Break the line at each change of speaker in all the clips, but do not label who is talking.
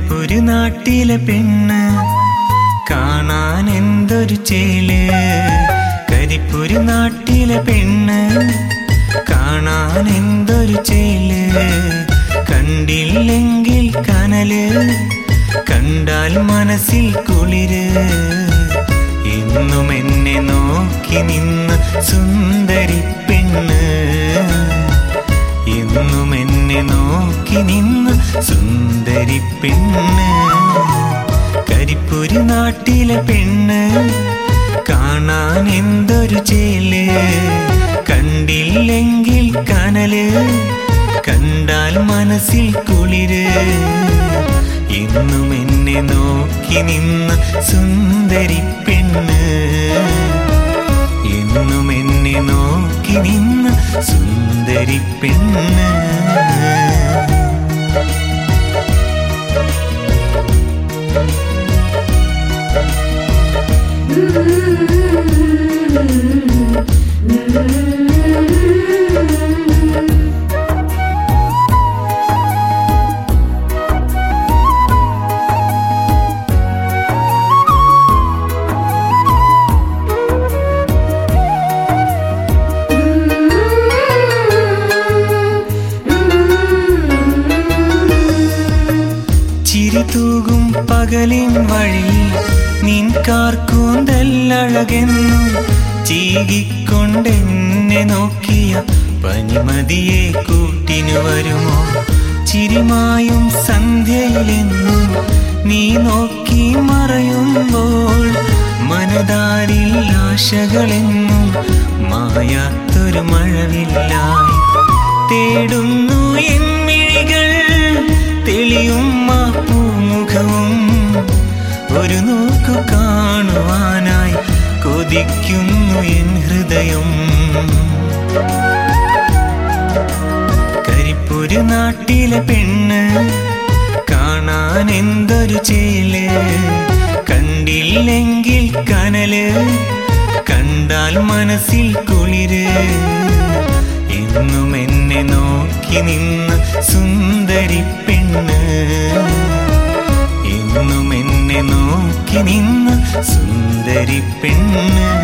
കരിപ്പൂര് നാട്ടിലെ പെണ്ണ് കാണാൻ എന്തൊരു ചേല് കരിപ്പൂര് നാട്ടിലെ പെണ്ണ് കാണാൻ എന്തൊരു ചേല് കണ്ടില്ലെങ്കിൽ കനല് കണ്ടാൽ മനസ്സിൽ കുളിര് എന്നും എന്നെ നോക്കി നിന്ന് സുന്ദരി പെണ്ണ് എന്നും എന്നെ നോക്കി നിന്ന് സുന്ദരി പെണ്ണ് കരിപ്പൂര് നാട്ടിലെ പെണ്ണ് കാണാൻ എന്തൊരു ചേല് കണ്ടില്ലെങ്കിൽ കനല് കണ്ടാൽ മനസ്സിൽ കുളിര് എന്നും എന്നെ നോക്കി നിന്ന് സുന്ദരി പെണ്ണ് എന്നും എന്നെ നോക്കി നിന്ന് സുന്ദരി പെണ്ണ് ചിരി തൂകും പകലിൻ വഴി നിൻ കാർക്കൂന്തല്ലഴകെന്നു ചീകിക്കൊണ്ടെന്നെ നോക്കിയ പനിമതിയെ കൂട്ടിനു വരുമോ ചിരിമായും സന്ധ്യയിലെന്നും നീ നോക്കി മറയുമ്പോൾ മനതാരിൽ ആശകളെന്നും മായാത്തൊരു മഴവില്ലായി തേടുന്നു എൻ മിഴികൾ തെളിയും ആ പൂമുഖവും ഒരു നോക്കു കാണുവാനായി കൊതിക്കുന്നു എൻ ഹൃദയം കരിപ്പൂര് നാട്ടിലെ പെണ്ണ് കാണാൻ എന്തൊരു ചേല് കണ്ടില്ലെങ്കിൽ കനല് കണ്ടാൽ മനസ്സിൽ കുളിര് എന്നും എന്നെ നോക്കി നിന്ന് സുന്ദരി പെണ്ണ് എന്നും എന്നെ നോക്കി നിന്ന് സുന്ദരി പെണ്ണ്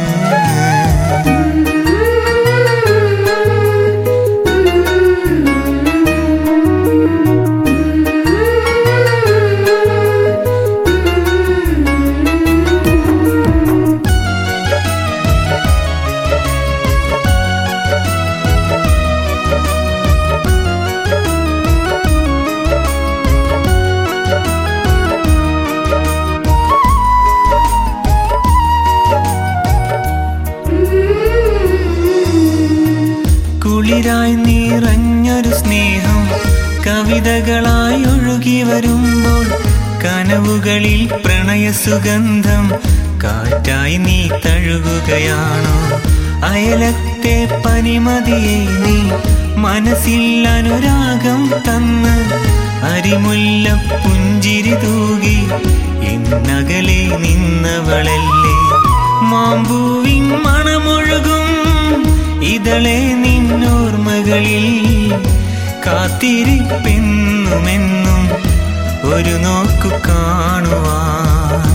കുളിരായി നിറഞ്ഞൊരു സ്നേഹം കവിതകളായി ഒഴുകി വരുമ്പോൾ കനവുകളിൽ പ്രണയ സുഗന്ധം കാറ്റായി നീ തഴുകുകയാണോ അയലത്തെ പനിമതിയെ നീ മനസ്സിൽ അനുരാഗം തന്ന് അരിമുല്ല പുഞ്ചിരി തൂകി എന്നകലെ നിന്നവളല്ലേ മാമ്പൂവിൻ മണമൊഴുകും ഇതളെ നിന്നോർമകളിൽ കാത്തിരിപ്പെന്നുമെന്നും ഒരു നോക്കു കാണുവാൻ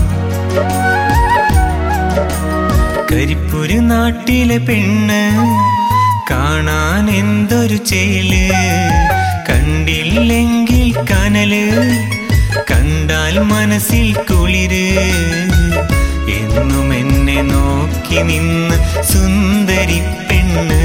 കരിപ്പൂര് നാട്ടിലെ പെണ്ണ് കാണാൻ എന്തൊരു ചേല് കണ്ടില്ലെങ്കിൽ കനല് കണ്ടാൽ മനസ്സിൽ കുളിര് എന്നും എന്നെ നോക്കി നിന്ന് സുന്ദരി പെണ്ണ്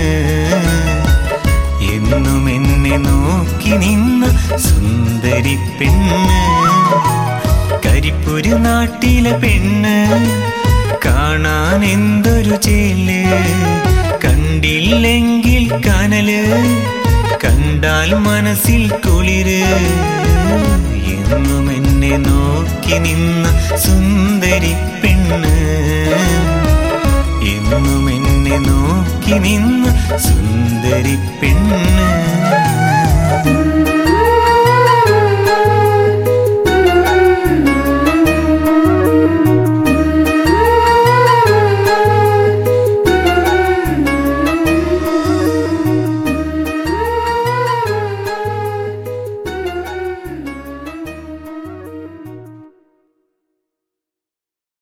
എന്നും എന്നെ നോക്കി നിന്ന് സുന്ദരി പെണ്ണ് കരിപ്പൂര് നാട്ടിലെ പെണ്ണ് കാണാൻ എന്തൊരു ചേല് കണ്ടില്ലെങ്കിൽ കനല് കണ്ടാൽ മനസ്സിൽ കുളിര് എന്നും എന്നെ നോക്കി നിന്ന സുന്ദരി പെണ്ണ് എന്നും എന്നെ നോക്കി നിന്ന സുന്ദരി പെണ്ണ്